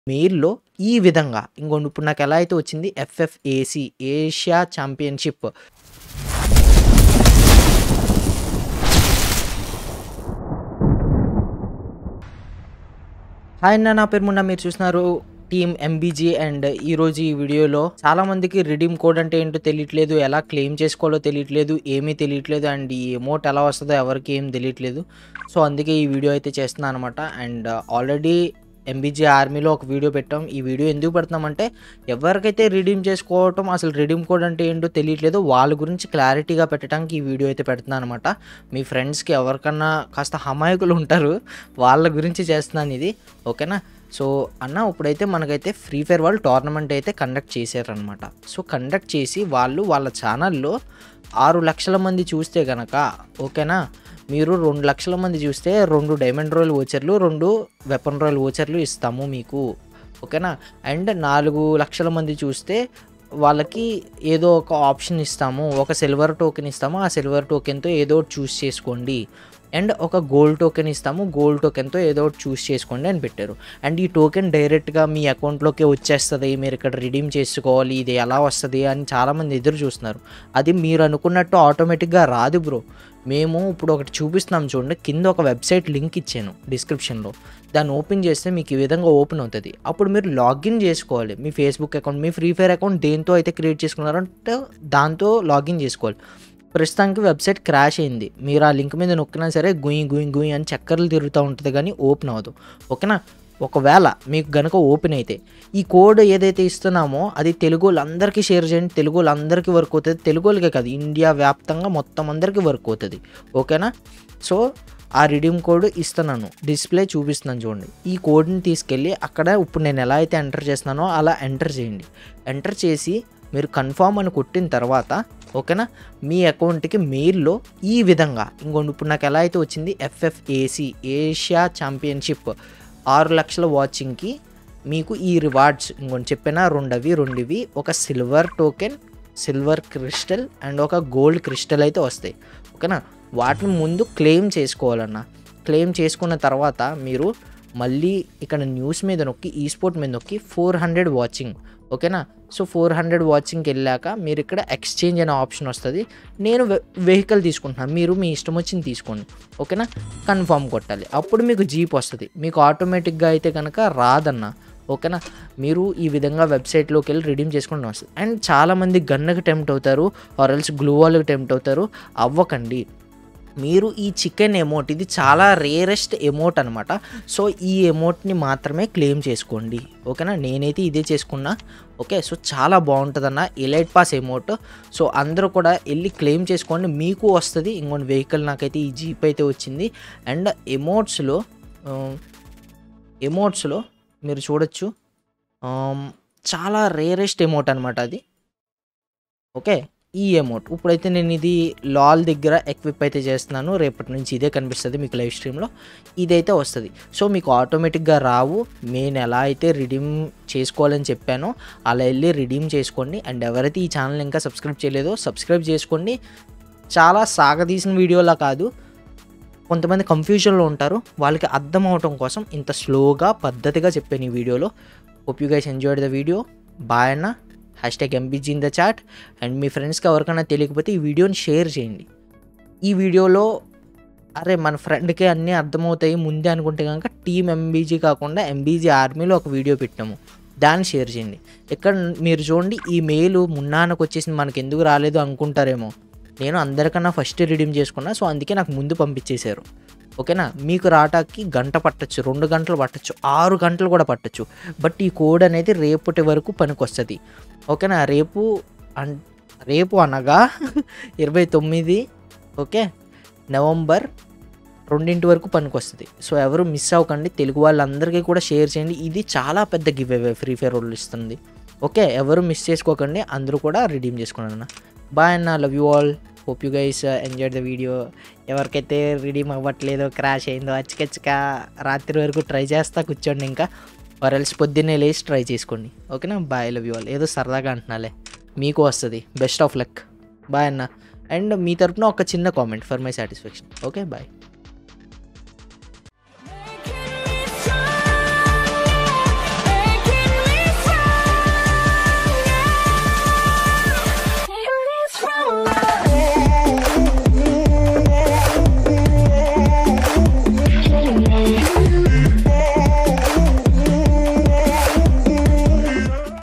మెయిల్‌లో ఈ విధంగా ఇంగోండి ఇప్పుడు నాకు ఎలా అయితే వచ్చింది ఎఫ్ఎఫ్ఏసి ఏషియా ఛాంపియన్‌షిప్. హాయ్ అన్న నా పేరు మున్నా మీరు చూస్తున్నారు టీమ్ ఎంబీజీ అండ్ ఈరోజు ఈ వీడియోలో చాలా మందికి రిడీమ్ కోడ్ అంటే ఏంటో తెలియట్లేదు ఎలా క్లెయిమ్ చేసుకోవాలో తెలియట్లేదు ఏమీ తెలియట్లేదు అండ్ ఈ ఎమోట్ ఎలా వస్తుందో ఎవరికి ఏం తెలియట్లేదు సో అందుకే ఈ వీడియో అయితే చేస్తున్నాను అనమాట అండ్ ఆల్రెడీ ఎంబీజీ ఆర్మీలో ఒక వీడియో పెట్టాం ఈ వీడియో ఎందుకు పెడుతున్నామంటే ఎవరికైతే రిడీమ్ చేసుకోవటం అసలు రిడీమ్ కోడ్ అంటే ఏంటో తెలియట్లేదు వాళ్ళ గురించి క్లారిటీగా పెట్టడానికి ఈ వీడియో అయితే పెడుతున్నాను అనమాట మీ ఫ్రెండ్స్కి ఎవరికన్నా కాస్త హమాయకులు ఉంటారు వాళ్ళ గురించి చేస్తున్నాను ఇది ఓకేనా సో అన్న ఇప్పుడైతే మనకైతే ఫ్రీ ఫైర్ వాళ్ళు టోర్నమెంట్ అయితే కండక్ట్ చేశారనమాట సో కండక్ట్ చేసి వాళ్ళు వాళ్ళ ఛానల్లో ఆరు లక్షల మంది చూస్తే కనుక ఓకేనా మీరు రెండు లక్షల మంది చూస్తే రెండు డైమండ్ రాయల్ ఓచర్లు రెండు వెపన్ రాయల్ ఓచర్లు ఇస్తాము మీకు ఓకేనా అండ్ నాలుగు లక్షల మంది చూస్తే వాళ్ళకి ఏదో ఒక ఆప్షన్ ఇస్తాము ఒక సిల్వర్ టోకెన్ ఇస్తాము ఆ సిల్వర్ టోకెన్తో ఏదో ఒకటి చూస్ చేసుకోండి అండ్ ఒక గోల్డ్ టోకెన్ ఇస్తాము గోల్డ్ టోకెన్తో ఏదో ఒకటి చూస్ చేసుకోండి అని పెట్టారు అండ్ ఈ టోకెన్ డైరెక్ట్గా మీ అకౌంట్లోకి వచ్చేస్తుంది మీరు ఇక్కడ రిడీమ్ చేసుకోవాలి ఇది ఎలా వస్తుంది అని చాలామంది ఎదురు చూస్తున్నారు అది మీరు అనుకున్నట్టు ఆటోమేటిక్గా రాదు బ్రో మేము ఇప్పుడు ఒకటి చూపిస్తున్నాం చూడండి కింద ఒక వెబ్సైట్ లింక్ ఇచ్చాను డిస్క్రిప్షన్లో దాన్ని ఓపెన్ చేస్తే మీకు ఈ విధంగా ఓపెన్ అవుతుంది అప్పుడు మీరు లాగిన్ చేసుకోవాలి మీ ఫేస్బుక్ అకౌంట్ మీ ఫ్రీ ఫైర్ అకౌంట్ దేంతో అయితే క్రియేట్ చేసుకున్నారంటే దాంతో లాగిన్ చేసుకోవాలి ప్రస్తుతానికి వెబ్సైట్ క్రాష్ అయింది మీరు ఆ లింక్ మీద నొక్కినా సరే గుయి గుయి గుయి అని చక్కర్లు తిరుగుతూ ఉంటుంది కానీ ఓపెన్ అవ్వదు ఓకేనా ఒకవేళ మీకు గనుక ఓపెన్ అయితే ఈ కోడ్ ఏదైతే ఇస్తున్నామో అది తెలుగు వాళ్ళందరికీ షేర్ చేయండి తెలుగు వాళ్ళందరికీ వర్క్ అవుతుంది తెలుగు వాళ్ళకే కాదు ఇండియా వ్యాప్తంగా మొత్తం అందరికీ వర్క్ అవుతుంది ఓకేనా సో ఆ రిడీమ్ కోడ్ ఇస్తున్నాను డిస్ప్లే చూపిస్తున్నాను చూడండి ఈ కోడ్ని తీసుకెళ్ళి అక్కడ ఇప్పుడు నేను ఎలా అయితే ఎంటర్ చేస్తున్నానో అలా ఎంటర్ చేయండి ఎంటర్ చేసి మీరు కన్ఫామ్ అని కొట్టిన తర్వాత ఓకేనా మీ అకౌంట్కి మెయిల్లో ఈ విధంగా ఇంకోండి ఇప్పుడు నాకు ఎలా అయితే వచ్చింది ఎఫ్ఎఫ్ఏసి ఏషియా ఛాంపియన్షిప్ ఆరు లక్షల వాచింగ్కి మీకు ఈ రివార్డ్స్ ఇంకొని చెప్పిన రెండవి రెండువి ఒక silver token silver crystal and ఒక గోల్డ్ క్రిస్టల్ అయితే వస్తాయి ఓకేనా వాటిని ముందు క్లెయిమ్ చేసుకోవాలన్న క్లెయిమ్ చేసుకున్న తర్వాత మీరు మళ్ళీ ఇక్కడ న్యూస్ మీద నొక్కి ఈ స్పోర్ట్ మీద నొక్కి ఫోర్ హండ్రెడ్ వాచింగ్ ఓకేనా సో ఫోర్ హండ్రెడ్ వాచింగ్కి వెళ్ళాక మీరు ఇక్కడ ఎక్స్చేంజ్ అనే ఆప్షన్ వస్తుంది నేను వెహికల్ తీసుకుంటున్నాను మీరు మీ ఇష్టం వచ్చింది తీసుకోండి ఓకేనా కన్ఫామ్ కొట్టాలి అప్పుడు మీకు జీప్ వస్తుంది మీకు ఆటోమేటిక్గా అయితే కనుక రాదన్న ఓకేనా మీరు ఈ విధంగా వెబ్సైట్లోకి వెళ్ళి రిడీమ్ చేసుకుని వస్తుంది అండ్ చాలామంది గన్నకి టెంప్ట్ అవుతారు ఆర్ఎల్స్ గ్లూ వాల్కి టెంప్ట్ అవుతారు అవ్వకండి మీరు ఈ చికెన్ ఎమోట్ ఇది చాలా రేరెస్ట్ ఎమోట్ అనమాట సో ఈ ఎమోట్ని మాత్రమే క్లెయిమ్ చేసుకోండి ఓకేనా నేనైతే ఇదే చేసుకున్నా ఓకే సో చాలా బాగుంటుందన్న ఎలైట్ పాస్ ఎమోట్ సో అందరూ కూడా వెళ్ళి క్లెయిమ్ చేసుకోండి మీకు వస్తుంది ఇంకొన్ని వెహికల్ నాకైతే ఈ జీప్ అయితే వచ్చింది అండ్ ఎమోట్స్లో ఎమోట్స్లో మీరు చూడొచ్చు చాలా రేరెస్ట్ ఎమోట్ అనమాట అది ఓకే ఈ అమౌంట్ ఇప్పుడైతే నేను ఇది లాల్ దగ్గర ఎక్విప్ అయితే చేస్తున్నాను రేపటి నుంచి ఇదే కనిపిస్తుంది మీకు లైవ్ స్ట్రీమ్లో ఇదైతే వస్తుంది సో మీకు ఆటోమేటిక్గా రావు నేను ఎలా అయితే రిడీమ్ చేసుకోవాలని చెప్పానో అలా వెళ్ళి రిడీమ్ చేసుకోండి అండ్ ఎవరైతే ఈ ఛానల్ ఇంకా సబ్స్క్రైబ్ చేయలేదో సబ్స్క్రైబ్ చేసుకోండి చాలా సాగదీసిన వీడియోలా కాదు కొంతమంది కన్ఫ్యూజన్లో ఉంటారు వాళ్ళకి అర్థం అవటం కోసం ఇంత స్లోగా పద్ధతిగా చెప్పాను ఈ వీడియోలో hope you guys enjoyed the video bye అన్న hashtag MBG in the chat and మీ ఫ్రెండ్స్కి ఎవరికైనా తెలియకపోతే ఈ వీడియోని షేర్ చేయండి ఈ వీడియోలో అరే మన ఫ్రెండ్కి అన్నీ అర్థమవుతాయి ముందే అనుకుంటే కనుక టీమ్ ఎంబీజీ కాకుండా ఎంబీజీ ఆర్మీలో ఒక వీడియో పెట్టాము దాన్ని షేర్ చేయండి ఇక్కడ మీరు చూడండి ఈ మెయిల్ మున్నానికి వచ్చేసింది మనకి ఎందుకు రాలేదు అనుకుంటారేమో నేను అందరికన్నా ఫస్ట్ రిడీమ్ చేసుకున్నా సో అందుకే నాకు ముందు పంపించేశారు ఓకేనా మీకు రావటానికి గంట పట్టచ్చు రెండు గంటలు పట్టచ్చు ఆరు గంటలు కూడా పట్టచ్చు బట్ ఈ కోడ్ అనేది రేపటి వరకు పనికొస్తుంది ఓకేనా రేపు అన్ రేపు అనగా ఇరవై తొమ్మిది ఓకే నవంబర్ రెండింటి వరకు పనికొస్తుంది సో ఎవరు మిస్ అవ్వకండి తెలుగు వాళ్ళందరికీ కూడా షేర్ చేయండి ఇది చాలా పెద్ద గివ్ అవే ఫ్రీ ఫైర్ వాళ్ళు ఇస్తుంది ఓకే ఎవరు మిస్ చేసుకోకండి అందరూ కూడా రిడీమ్ చేసుకున్నాను అన్న బాయ్ అన్న love you all hope you guys enjoy the video ఎవరికైతే రిడీమ్ అవ్వట్లేదో క్రాష్ అయిందో అచ్చకచ్చక రాత్రి వరకు ట్రై చేస్తా కూర్చోండి ఇంకా వరల్స్ పొద్దున్నే లేచి ట్రై చేసుకోండి ఓకేనా బాయ్ లవ్ యూ ఆల్ ఏదో సరదాగా అంటున్నాలే మీకు వస్తుంది బెస్ట్ ఆఫ్ లక్ బాయ్ అన్న అండ్ మీ తరపున ఒక చిన్న comment for my satisfaction okay bye